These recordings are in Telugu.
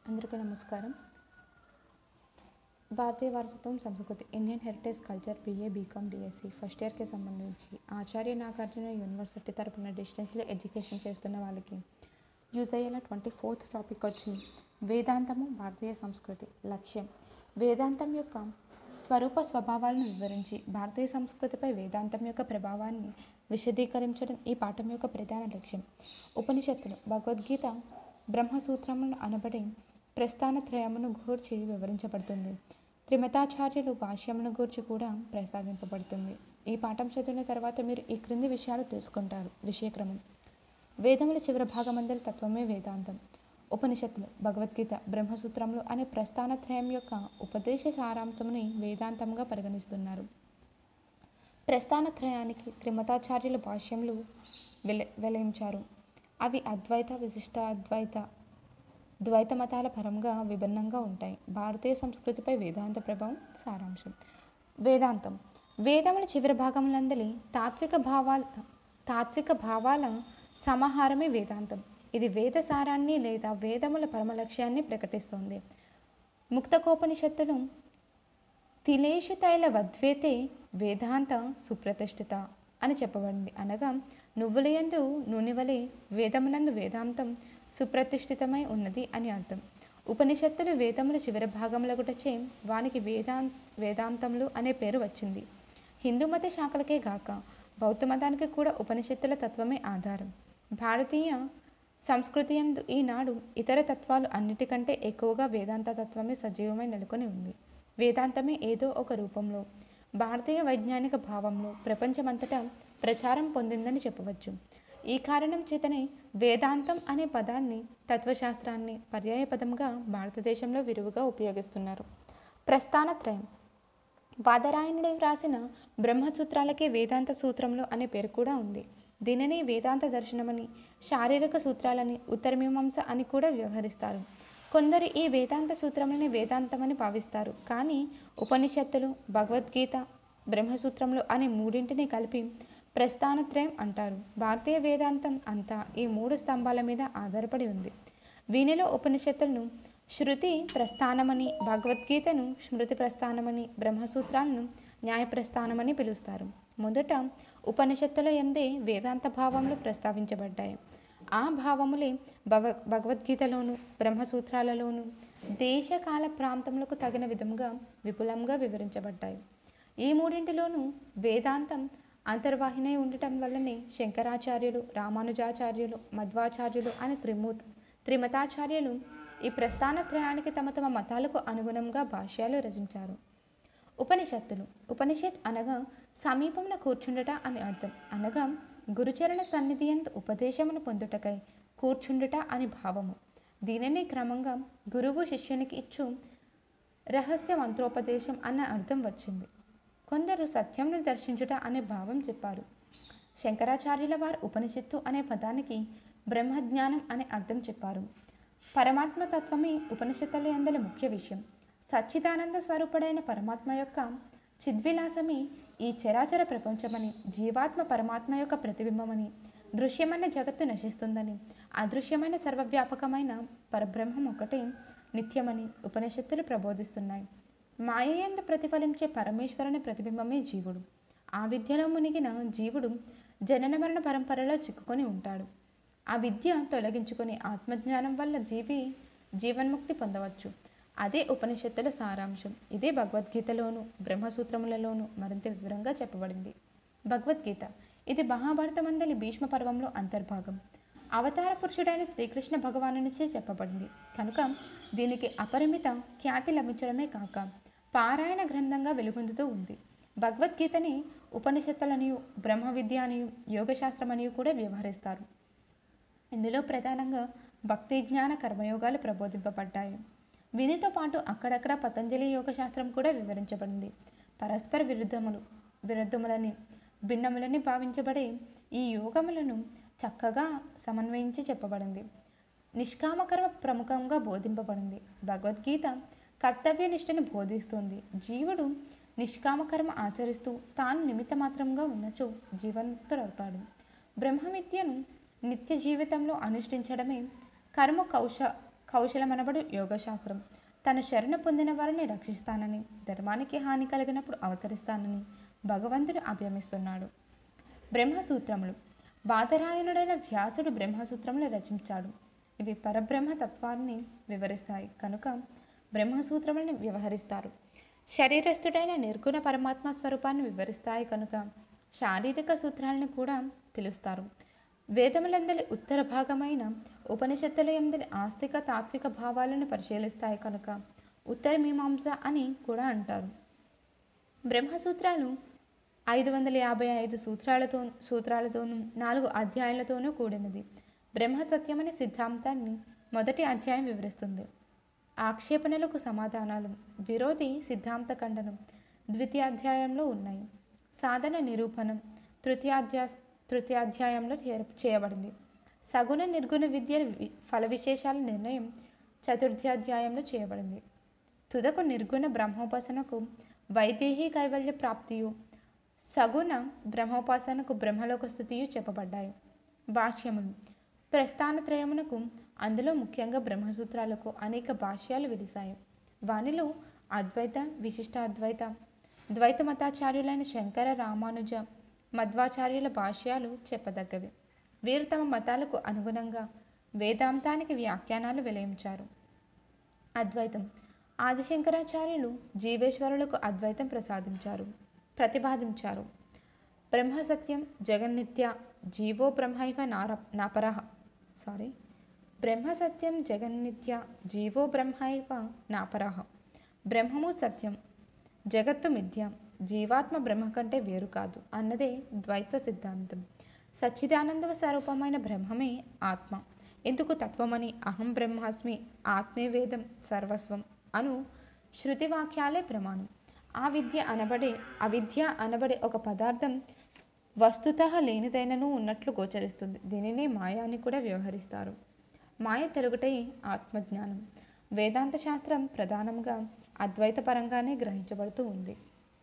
అందరికీ నమస్కారం భారతీయ వారసత్వం సంస్కృతి Indian heritage culture BA BCom DSC first ఇయర్కి సంబంధించి ఆచార్య నాగార్జున యూనివర్సిటీ తరపున డిస్టెన్స్లో ఎడ్యుకేషన్ చేస్తున్న వాళ్ళకి యూజ్ అయ్యేలా ట్వంటీ ఫోర్త్ టాపిక్ వచ్చి వేదాంతము భారతీయ సంస్కృతి లక్ష్యం వేదాంతం యొక్క స్వరూప స్వభావాలను వివరించి భారతీయ సంస్కృతిపై వేదాంతం యొక్క ప్రభావాన్ని విశదీకరించడం ఈ పాఠం యొక్క ప్రధాన లక్ష్యం ఉపనిషత్తులు భగవద్గీత బ్రహ్మసూత్రములను అనబడి ప్రస్థానత్రయమును గూర్చి వివరించబడుతుంది త్రిమతాచార్యులు భాష్యమును గూర్చి కూడా ప్రస్తావింపబడుతుంది ఈ పాఠం చదివిన తర్వాత మీరు ఈ క్రింది విషయాలు తెలుసుకుంటారు విషయక్రమం వేదముల చివరి భాగమందరి తత్వమే వేదాంతం ఉపనిషత్తులు భగవద్గీత బ్రహ్మసూత్రములు అనే ప్రస్థానత్రయం యొక్క ఉపదేశ సారాంశముని వేదాంతంగా పరిగణిస్తున్నారు ప్రస్థానత్రయానికి త్రిమతాచార్యుల భాష్యములు వెల వెలయించారు అవి అద్వైత విశిష్ట అద్వైత ద్వైత మతాల పరంగా విభిన్నంగా ఉంటాయి భారతీయ సంస్కృతిపై వేదాంత ప్రభావం సారాంశం వేదాంతం వేదముల చివరి భాగములందలి తాత్విక భావాల తాత్విక భావాల సమాహారమే వేదాంతం ఇది వేద సారాన్ని లేదా వేదముల పరమ లక్ష్యాన్ని ప్రకటిస్తోంది ముక్తకోపనిషత్తులు తిలేషు తైల వద్వేతే వేదాంత సుప్రతిష్ఠిత అని చెప్పబడింది అనగా నువ్వులయందు నూనెవలే వేదమునందు వేదాంతం సుప్రతిష్ఠితమై ఉన్నది అని అర్థం ఉపనిషత్తులు వేదముల చివరి భాగంలో గుటచే వానికి వేదాం వేదాంతములు అనే పేరు వచ్చింది హిందూ మత శాఖలకే గాక బౌద్ధ మతానికి కూడా ఉపనిషత్తుల తత్వమే ఆధారం భారతీయ సంస్కృతి యందు ఈనాడు ఇతర తత్వాలు అన్నిటికంటే ఎక్కువగా వేదాంత తత్వమే సజీవమై నెలకొని ఉంది వేదాంతమే ఏదో ఒక రూపంలో భారతీయ వైజ్ఞానిక భావంలో ప్రపంచమంతటా ప్రచారం పొందిందని చెప్పవచ్చు ఈ కారణం చేతనే వేదాంతం అనే పదాన్ని తత్వశాస్త్రాన్ని పర్యాయ పదంగా భారతదేశంలో విరివిగా ఉపయోగిస్తున్నారు ప్రస్థానత్రయం బాదరాయణుడు వ్రాసిన బ్రహ్మసూత్రాలకే వేదాంత సూత్రంలో అనే పేరు కూడా ఉంది దీనిని వేదాంత దర్శనమని శారీరక సూత్రాలని ఉత్తరమీమాంస అని కూడా వ్యవహరిస్తారు కొందరు ఈ వేదాంత సూత్రములని వేదాంతమని భావిస్తారు కానీ ఉపనిషత్తులు భగవద్గీత బ్రహ్మసూత్రములు అనే మూడింటిని కలిపి ప్రస్థానత్రయం అంటారు భారతీయ వేదాంతం అంతా ఈ మూడు స్తంభాల మీద ఆధారపడి ఉంది వీనిలో ఉపనిషత్తులను శృతి ప్రస్థానమని భగవద్గీతను స్మృతి ప్రస్థానమని బ్రహ్మసూత్రాలను న్యాయ ప్రస్థానమని పిలుస్తారు మొదట ఉపనిషత్తుల ఎందే వేదాంత భావములు ప్రస్తావించబడ్డాయి ఆ భావములే భవ భగవద్గీతలోను బ్రహ్మసూత్రాలలోను దేశకాల ప్రాంతములకు తగిన విధంగా విపులంగా వివరించబడ్డాయి ఈ మూడింటిలోనూ వేదాంతం అంతర్వాహినై ఉండటం వల్లనే శంకరాచార్యులు రామానుజాచార్యులు మధ్వాచార్యులు అని త్రిమూ త్రిమతాచార్యులు ఈ ప్రస్థానత్రయానికి తమ తమ మతాలకు అనుగుణంగా భాష్యాలు రచించారు ఉపనిషత్తులు ఉపనిషత్ అనగా సమీపంలో కూర్చుండుట అని అర్థం అనగా గురుచరణ సన్నిధి ఎందు ఉపదేశమును పొందుటకై కూర్చుండుట అని భావము దీనిని క్రమంగా గురువు శిష్యునికి ఇచ్చు రహస్య మంత్రోపదేశం అన్న అర్థం వచ్చింది కొందరు సత్యంను దర్శించుట అనే భావం చెప్పారు శంకరాచార్యుల వారు ఉపనిషత్తు అనే పదానికి బ్రహ్మజ్ఞానం అనే అర్థం చెప్పారు పరమాత్మ తత్వమే ఉపనిషత్తుల ఎందలి ముఖ్య విషయం సచ్చిదానంద స్వరూపుడైన పరమాత్మ యొక్క చిద్విలాసమే ఈ చరాచర ప్రపంచమని జీవాత్మ పరమాత్మ యొక్క ప్రతిబింబమని దృశ్యమైన జగత్తు నశిస్తుందని అదృశ్యమైన సర్వవ్యాపకమైన పరబ్రహ్మం ఒకటే నిత్యమని ఉపనిషత్తులు ప్రబోధిస్తున్నాయి మాయయందు ప్రతిఫలించే పరమేశ్వరుని ప్రతిబింబమే జీవుడు ఆ విద్యలో మునిగిన జీవుడు జనన మరణ పరంపరలో చిక్కుకొని ఉంటాడు ఆ విద్య తొలగించుకొని ఆత్మజ్ఞానం వల్ల జీవి జీవన్ముక్తి పొందవచ్చు అదే ఉపనిషత్తుల సారాంశం ఇదే భగవద్గీతలోను బ్రహ్మసూత్రములలోను మరింత వివరంగా చెప్పబడింది భగవద్గీత ఇది మహాభారతమందలి భీష్మ పర్వంలో అంతర్భాగం అవతార పురుషుడైన శ్రీకృష్ణ భగవానునిచే చెప్పబడింది కనుక దీనికి అపరిమిత ఖ్యాతి లభించడమే కాక పారాయణ గ్రంథంగా వెలుగొందుతూ ఉంది భగవద్గీతని ఉపనిషత్తులనియు బ్రహ్మ విద్య అనియు యోగశాస్త్రమనియు కూడా వ్యవహరిస్తారు ఇందులో ప్రధానంగా భక్తి జ్ఞాన కర్మయోగాలు ప్రబోధింపబడ్డాయి వీనితో పాటు అక్కడక్కడ పతంజలి యోగశాస్త్రం కూడా వివరించబడింది పరస్పర విరుద్ధములు విరుద్ధములని భిన్నములని భావించబడే ఈ యోగములను చక్కగా సమన్వయించి చెప్పబడింది నిష్కామకర్మ ప్రముఖంగా బోధింపబడింది భగవద్గీత కర్తవ్య నిష్టను బోధిస్తుంది జీవుడు నిష్కామకర్మ ఆచరిస్తూ తాను నిమిత్త మాత్రంగా ఉన్నచో జీవన్ముక్తుడవుతాడు బ్రహ్మ విద్యను నిత్య జీవితంలో అనుష్ఠించడమే కర్మ కౌశ కౌశలమనబడు యోగశాస్త్రం తన శరణ పొందిన వారిని రక్షిస్తానని ధర్మానికి హాని కలిగినప్పుడు అవతరిస్తానని భగవంతుడు అభ్యమిస్తున్నాడు బ్రహ్మసూత్రములు బాదరాయణుడైన వ్యాసుడు బ్రహ్మసూత్రములు రచించాడు ఇవి పరబ్రహ్మ తత్వాన్ని వివరిస్తాయి కనుక బ్రహ్మసూత్రములను వ్యవహరిస్తారు శరీరస్థుడైన నిర్గుణ పరమాత్మ స్వరూపాన్ని వివరిస్తాయి కనుక శారీరక సూత్రాలను కూడా పిలుస్తారు వేదములందలి ఉత్తర భాగమైన ఉపనిషత్తుల ఎందలి ఆస్తిక తాత్విక భావాలను పరిశీలిస్తాయి కనుక ఉత్తర మీమాంస అని కూడా అంటారు బ్రహ్మసూత్రాలు ఐదు వందల యాభై ఐదు సూత్రాలతో సూత్రాలతోనూ నాలుగు అధ్యాయాలతోనూ కూడినది బ్రహ్మసత్యమనే సిద్ధాంతాన్ని మొదటి అధ్యాయం వివరిస్తుంది ఆక్షేపణలకు సమాధానాలు విరోధి సిద్ధాంత ఖండనం ద్వితీయాధ్యాయంలో ఉన్నాయి సాధన నిరూపణం తృతీయాధ్యా తృతీయాధ్యాయంలో చేర చేయబడింది సగుణ నిర్గుణ విద్య వి- ఫల విశేషాల నిర్ణయం చతుర్థాధ్యాయంలో చేయబడింది తుదకు నిర్గుణ బ్రహ్మోపాసనకు వైదేహీ కైవల్య ప్రాప్తియు సగుణ బ్రహ్మోపాసనకు బ్రహ్మలోక స్థితియు చెప్పబడ్డాయి భాష్యములు ప్రస్థానత్రయమునకు అందులో ముఖ్యంగా బ్రహ్మసూత్రాలకు అనేక భాష్యాలు వెలిశాయి వానిలో అద్వైత విశిష్ట అద్వైత ద్వైత మతాచార్యులైన శంకర రామానుజ మధ్వాచార్యుల భాష్యాలు చెప్పదగ్గవి వీరు తమ మతాలకు అనుగుణంగా వేదాంతానికి వ్యాఖ్యానాలు వెలయించారు అద్వైతం ఆదిశంకరాచార్యులు జీవేశ్వరులకు అద్వైతం ప్రసాదించారు ప్రతిపాదించారు బ్రహ్మ సత్యం జగన్నిత్య జీవో బ్రహ్మైవ నార నాపరః సారీ బ్రహ్మ సత్యం జగన్నిత్య జీవో బ్రహ్మైవ నాపరః బ్రహ్మము సత్యం జగత్తు మిథ్య జీవాత్మ బ్రహ్మ కంటే వేరు కాదు అన్నదే ద్వైత సిద్ధాంతం సచ్చిదానంద స్వరూపమైన బ్రహ్మమే ఆత్మ ఎందుకు తత్వమని అహం బ్రహ్మాస్మి ఆత్మే వేదం సర్వస్వం అను శృతి వాక్యాలే ప్రమాణం ఆ విద్య అనబడే అవిద్య అనబడే ఒక పదార్థం వస్తుత లేనిదైనను ఉన్నట్లు గోచరిస్తుంది దీనిని మాయా అని కూడా వ్యవహరిస్తారు మాయ తెలుగుటే ఆత్మజ్ఞానం వేదాంత శాస్త్రం ప్రధానంగా అద్వైత పరంగానే గ్రహించబడుతూ ఉంది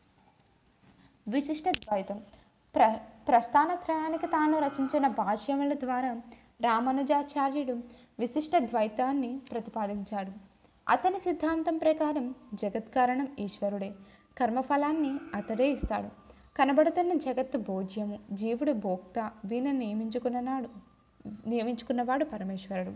విశిష్ట ద్వైతం ప్ర ప్రస్థానత్రయానికి తాను రచించిన భాష్యముల ద్వారా రామానుజాచార్యుడు విశిష్ట ద్వైతాన్ని ప్రతిపాదించాడు అతని సిద్ధాంతం ప్రకారం జగత్కారణం ఈశ్వరుడే కర్మఫలాన్ని అతడే ఇస్తాడు కనబడుతున్న జగత్తు భోజ్యము జీవుడు భోక్త వీణ నియమించుకున్ననాడు నియమించుకున్నవాడు పరమేశ్వరుడు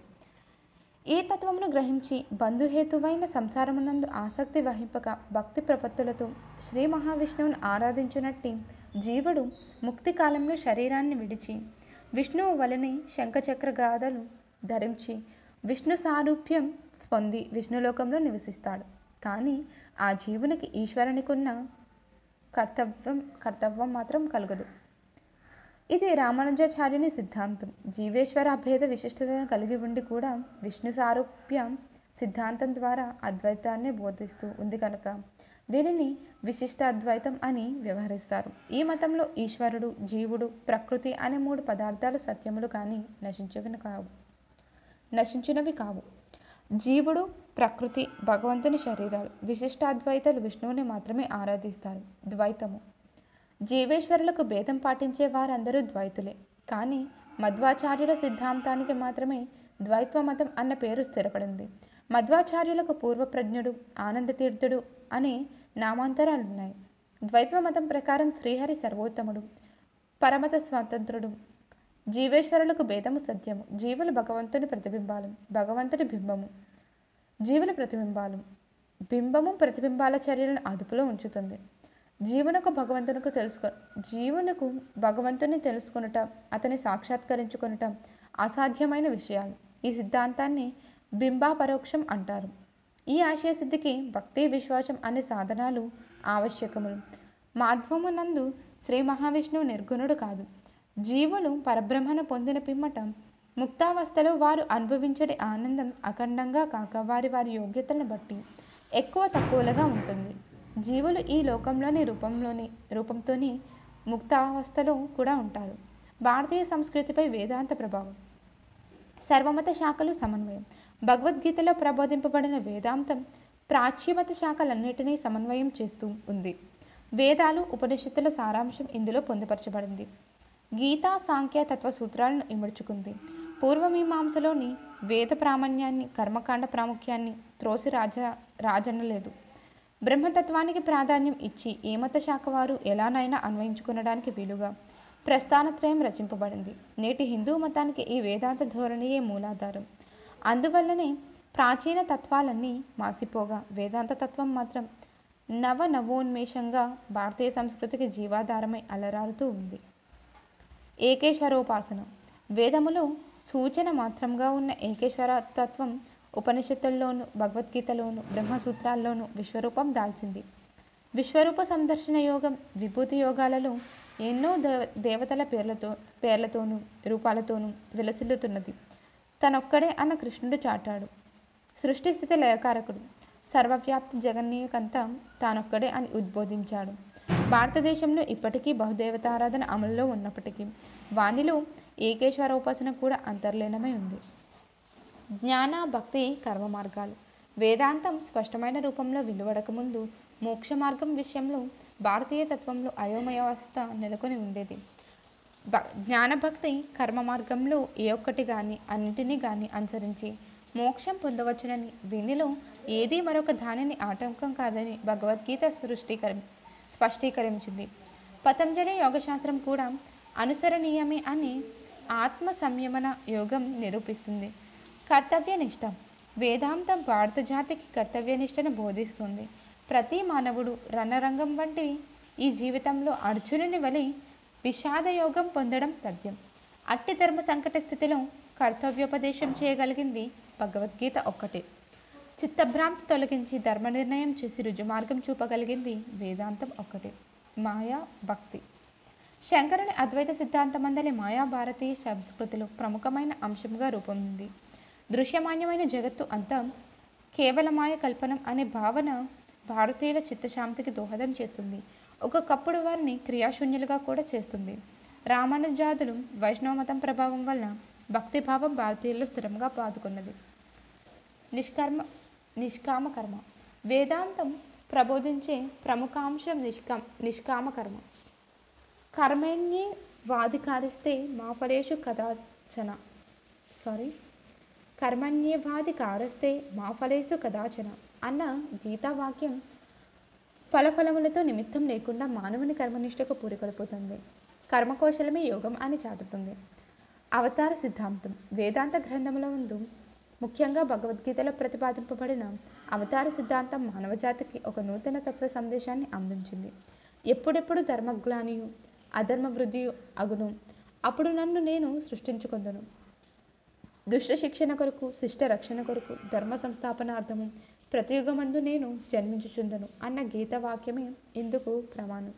ఈ తత్వమును గ్రహించి బంధుహేతువైన సంసారమునందు ఆసక్తి వహింపక భక్తి ప్రపత్తులతో శ్రీ మహావిష్ణువును ఆరాధించునట్టి జీవుడు ముక్తి కాలంలో శరీరాన్ని విడిచి విష్ణువు వలనే శంఖచక్ర గాథలు ధరించి విష్ణు సారూప్యం పొంది విష్ణులోకంలో నివసిస్తాడు కానీ ఆ జీవునికి ఈశ్వరునికున్న కర్తవ్యం కర్తవ్యం మాత్రం కలగదు ఇది రామానుజాచార్యుని సిద్ధాంతం జీవేశ్వర అభేద విశిష్టతను కలిగి ఉండి కూడా విష్ణు సారూప్య సిద్ధాంతం ద్వారా అద్వైతాన్ని బోధిస్తూ ఉంది కనుక దీనిని విశిష్ట అద్వైతం అని వ్యవహరిస్తారు ఈ మతంలో ఈశ్వరుడు జీవుడు ప్రకృతి అనే మూడు పదార్థాలు సత్యములు కానీ నశించవిన కావు నశించినవి కావు జీవుడు ప్రకృతి భగవంతుని శరీరాలు విశిష్ట అద్వైతాలు విష్ణువుని మాత్రమే ఆరాధిస్తారు ద్వైతము జీవేశ్వరులకు భేదం పాటించే వారందరూ ద్వైతులే కానీ మధ్వాచార్యుల సిద్ధాంతానికి మాత్రమే ద్వైత్వ మతం అన్న పేరు స్థిరపడింది మధ్వాచార్యులకు పూర్వప్రజ్ఞుడు ఆనందతీర్థుడు అనే నామాంతరాలున్నాయి ద్వైత్వ మతం ప్రకారం శ్రీహరి సర్వోత్తముడు పరమత స్వతంత్రుడు జీవేశ్వరులకు భేదము సత్యము జీవులు భగవంతుని ప్రతిబింబాలు భగవంతుడి బింబము జీవుల ప్రతిబింబాలు బింబము ప్రతిబింబాల చర్యలను అదుపులో ఉంచుతుంది జీవునకు భగవంతునికి తెలుసుకో జీవునకు భగవంతుని తెలుసుకొనుట అతని సాక్షాత్కరించుకొనుట అసాధ్యమైన విషయాలు ఈ సిద్ధాంతాన్ని బింబాపరోక్షం అంటారు ఈ ఆశయ సిద్ధికి భక్తి విశ్వాసం అనే సాధనాలు ఆవశ్యకములు మాధ్వమునందు శ్రీ మహావిష్ణువు నిర్గుణుడు కాదు జీవులు పరబ్రహ్మను పొందిన పిమ్మట ముక్తావస్థలో వారు అనుభవించే ఆనందం అఖండంగా కాక వారి వారి యోగ్యతలను బట్టి ఎక్కువ తక్కువలుగా ఉంటుంది జీవులు ఈ లోకంలోని రూపంలోని రూపంతోని ముక్తావస్థలో కూడా ఉంటారు భారతీయ సంస్కృతిపై వేదాంత ప్రభావం సర్వమత శాఖలు సమన్వయం భగవద్గీతలో ప్రబోధింపబడిన వేదాంతం ప్రాచ్యమత శాఖలన్నిటినీ సమన్వయం చేస్తూ ఉంది వేదాలు ఉపనిషత్తుల సారాంశం ఇందులో పొందుపరచబడింది గీతా సాంఖ్య తత్వ సూత్రాలను ఇముడ్చుకుంది పూర్వమీమాంసలోని వేద ప్రామాణ్యాన్ని కర్మకాండ ప్రాముఖ్యాన్ని త్రోసి రాజ రాజనలేదు బ్రహ్మతత్వానికి ప్రాధాన్యం ఇచ్చి ఏ మత శాఖ వారు ఎలానైనా అన్వయించుకునడానికి వీలుగా ప్రస్థానత్రయం రచింపబడింది నేటి హిందూ మతానికి ఈ వేదాంత ధోరణియే మూలాధారం అందువల్లనే ప్రాచీన తత్వాలన్నీ మాసిపోగా వేదాంత తత్వం మాత్రం నవ నవోన్మేషంగా భారతీయ సంస్కృతికి జీవాధారమై అలరారుతూ ఉంది ఏకేశ్వరోపాసన వేదములో సూచన మాత్రంగా ఉన్న ఏకేశ్వర తత్వం ఉపనిషత్తుల్లోను భగవద్గీతలోను బ్రహ్మసూత్రాల్లోనూ విశ్వరూపం దాల్చింది విశ్వరూప సందర్శన యోగం విభూతి యోగాలలో ఎన్నో దేవ దేవతల పేర్లతో పేర్లతోనూ రూపాలతోనూ విలసిల్లుతున్నది తనొక్కడే అన్న కృష్ణుడు చాటాడు సృష్టి స్థితి లయకారకుడు సర్వవ్యాప్తి జగన్నీయకంతా తానొక్కడే అని ఉద్బోధించాడు భారతదేశంలో ఇప్పటికీ బహుదేవతారాధన అమలులో ఉన్నప్పటికీ వానిలో ఏకేశ్వర ఉపాసన కూడా అంతర్లీనమై ఉంది జ్ఞాన భక్తి కర్మ మార్గాలు వేదాంతం స్పష్టమైన రూపంలో వెలువడకముందు మోక్ష మార్గం విషయంలో భారతీయ తత్వంలో అయోమయావస్థ నెలకొని ఉండేది భ జ్ఞానభక్తి కర్మ మార్గంలో ఏ ఒక్కటి కానీ అన్నిటినీ కానీ అనుసరించి మోక్షం పొందవచ్చునని వీనిలో ఏది మరొక దానిని ఆటంకం కాదని భగవద్గీత సృష్టికరి స్పష్టీకరించింది పతంజలి యోగశాస్త్రం కూడా అనుసరణీయమే అని ఆత్మ సంయమన యోగం నిరూపిస్తుంది కర్తవ్యనిష్ట వేదాంతం భారత జాతికి కర్తవ్యనిష్టను బోధిస్తుంది ప్రతి మానవుడు రణరంగం వంటి ఈ జీవితంలో అర్జునుని వలె విషాద యోగం పొందడం తథ్యం అట్టి ధర్మ సంకట స్థితిలో కర్తవ్యోపదేశం చేయగలిగింది భగవద్గీత ఒక్కటే చిత్తభ్రాంతి తొలగించి ధర్మ నిర్ణయం చేసి రుజుమార్గం చూపగలిగింది వేదాంతం ఒక్కటే మాయా భక్తి శంకరుని అద్వైత సిద్ధాంతమందలి మాయా భారతీయ సంస్కృతిలో ప్రముఖమైన అంశంగా రూపొందింది దృశ్యమాన్యమైన జగత్తు అంతా కేవల మాయ కల్పనం అనే భావన భారతీయుల చిత్తశాంతికి దోహదం చేస్తుంది ఒకప్పుడు వారిని క్రియాశూన్యులుగా కూడా చేస్తుంది రామానుజాదులు వైష్ణవ మతం ప్రభావం వలన భక్తిభావం భారతీయుల్లో స్థిరంగా పాదుకున్నది నిష్కర్మ నిష్కామ కర్మ వేదాంతం ప్రబోధించే ప్రముఖాంశం నిష్కామ నిష్కామ కర్మ కర్మణ్యే వాధికారిస్తే మా ఫలేషు కదాచన సారీ కర్మణ్యేవాది కారస్తే మా ఫలేసు కదాచన అన్న గీతావాక్యం ఫలఫలములతో నిమిత్తం లేకుండా మానవుని కర్మనిష్టకు పూరికొల్పుతుంది కర్మకౌశలమే యోగం అని చాటుతుంది అవతార సిద్ధాంతం వేదాంత గ్రంథముల ముందు ముఖ్యంగా భగవద్గీతలో ప్రతిపాదింపబడిన అవతార సిద్ధాంతం మానవజాతికి ఒక నూతన తత్వ సందేశాన్ని అందించింది ఎప్పుడెప్పుడు ధర్మగ్లానియు అధర్మ వృద్ధియు అగును అప్పుడు నన్ను నేను సృష్టించుకుందును దుష్ట శిక్షణ కొరకు శిష్ట రక్షణ కొరకు ధర్మ సంస్థాపనార్థము ప్రతియుగమందు నేను జన్మించుచుందను అన్న గీత వాక్యమే ఇందుకు ప్రమాణం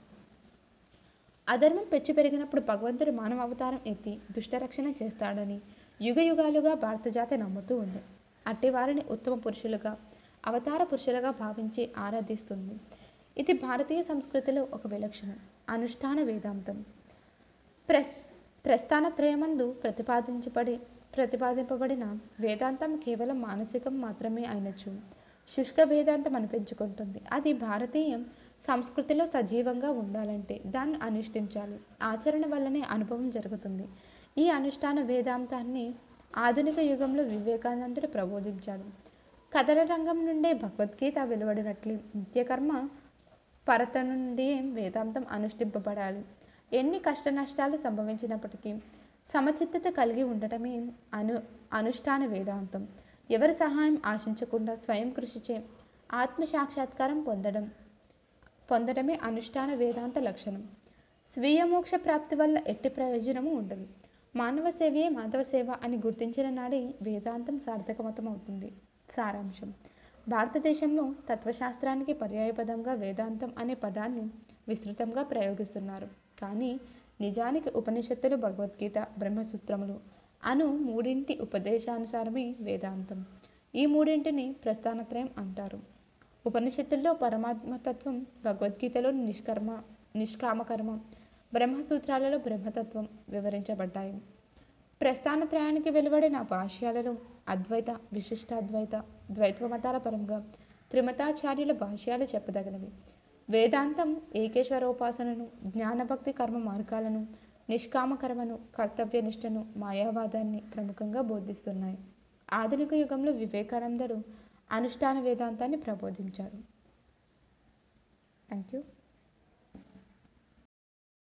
అధర్మం పెచ్చు పెరిగినప్పుడు భగవంతుడు మానవ అవతారం ఎత్తి దుష్టరక్షణ చేస్తాడని యుగ యుగాలుగా భారత జాతి నమ్ముతూ ఉంది అట్టి వారిని ఉత్తమ పురుషులుగా అవతార పురుషులుగా భావించి ఆరాధిస్తుంది ఇది భారతీయ సంస్కృతిలో ఒక విలక్షణం అనుష్ఠాన వేదాంతం ప్రస్ ప్రస్థానత్రయమందు ప్రతిపాదించబడి ప్రతిపాదింపబడిన వేదాంతం కేవలం మానసికం మాత్రమే అయినచ్చు శుష్క వేదాంతం అనిపించుకుంటుంది అది భారతీయం సంస్కృతిలో సజీవంగా ఉండాలంటే దాన్ని అనుష్ఠించాలి ఆచరణ వల్లనే అనుభవం జరుగుతుంది ఈ అనుష్ఠాన వేదాంతాన్ని ఆధునిక యుగంలో వివేకానందుడు ప్రబోధించాడు కథల రంగం నుండే భగవద్గీత వెలువడినట్లు నిత్యకర్మ పరత నుండి వేదాంతం అనుష్ఠింపబడాలి ఎన్ని కష్ట నష్టాలు సంభవించినప్పటికీ సమచిత్తత కలిగి ఉండటమే అను అనుష్ఠాన వేదాంతం ఎవరి సహాయం ఆశించకుండా స్వయం కృషిచే ఆత్మ సాక్షాత్కారం పొందడం పొందడమే అనుష్ఠాన వేదాంత లక్షణం స్వీయ మోక్ష ప్రాప్తి వల్ల ఎట్టి ప్రయోజనము ఉండదు మానవ సేవయే మాధవ సేవ అని గుర్తించిన నాడే వేదాంతం సార్థకమతం అవుతుంది సారాంశం భారతదేశంలో తత్వశాస్త్రానికి పర్యాయపదంగా వేదాంతం అనే పదాన్ని విస్తృతంగా ప్రయోగిస్తున్నారు కానీ నిజానికి ఉపనిషత్తులు భగవద్గీత బ్రహ్మసూత్రములు అను మూడింటి ఉపదేశానుసారమే వేదాంతం ఈ మూడింటిని ప్రస్థానత్రయం అంటారు ఉపనిషత్తుల్లో పరమాత్మతత్వం భగవద్గీతలో నిష్కర్మ నిష్కామకర్మ బ్రహ్మసూత్రాలలో బ్రహ్మతత్వం వివరించబడ్డాయి ప్రస్థానత్రయానికి వెలువడిన భాష్యాలలో అద్వైత విశిష్టాద్వైత ద్వైత్వ మతాల పరంగా త్రిమతాచార్యుల భాష్యాలు చెప్పదగినవి వేదాంతం ఏకేశ్వరోపాసనను జ్ఞానభక్తి కర్మ మార్గాలను నిష్కామకర్మను కర్తవ్యనిష్టను మాయావాదాన్ని ప్రముఖంగా బోధిస్తున్నాయి ఆధునిక యుగంలో వివేకానందుడు అనుష్ఠాన వేదాంతాన్ని ప్రబోధించారు థ్యాంక్ యూ